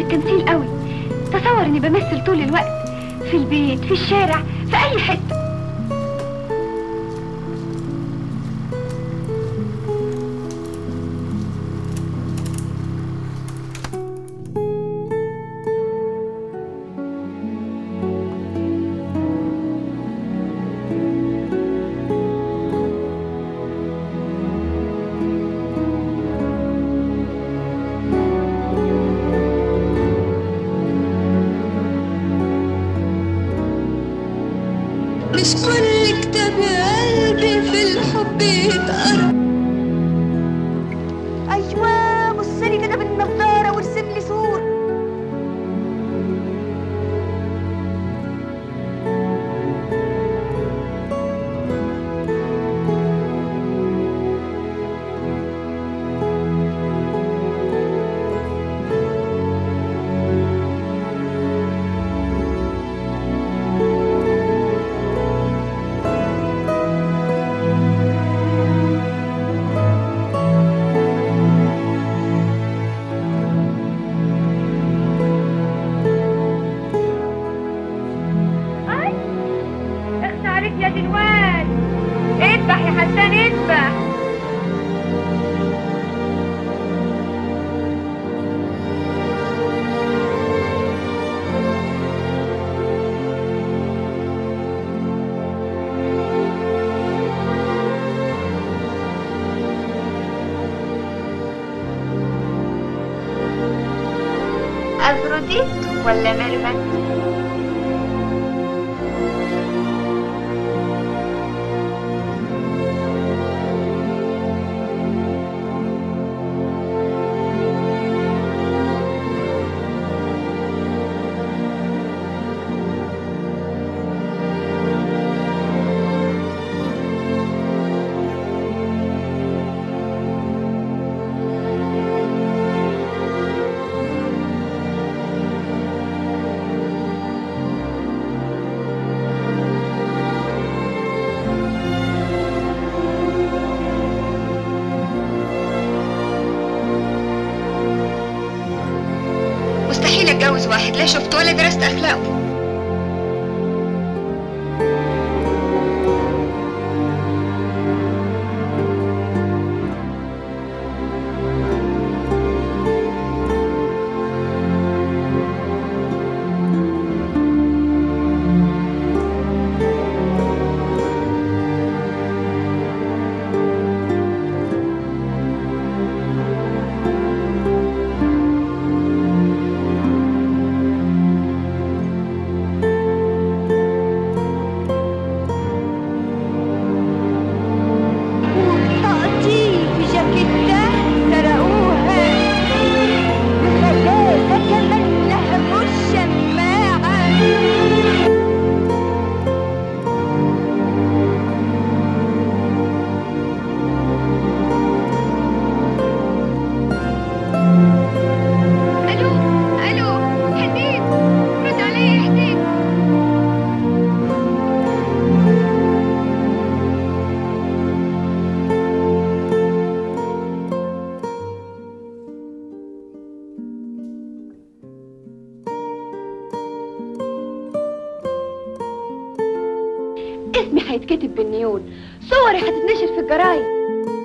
التمثيل قوي تصور اني بمثل طول الوقت في البيت في الشارع في اي حته مش كل كتاب يا قلبي في الحب يتقرا ايوه بص لي كده بالنضاره وارسم لي صوره اي اخس عليك يا دلوان اذبح يا حسان اذبح أفروديت ولا ميرفت؟ مستحيل اتجوز واحد لا شفت ولا درست اخلاقه وبطاقتي في جاكيتة سرقوها وخليتها كمان لها الشماعة الو الو حسين رد عليا يا حسين اسمي هيتكتب بالنيون صوري هتتنشر في الجرايد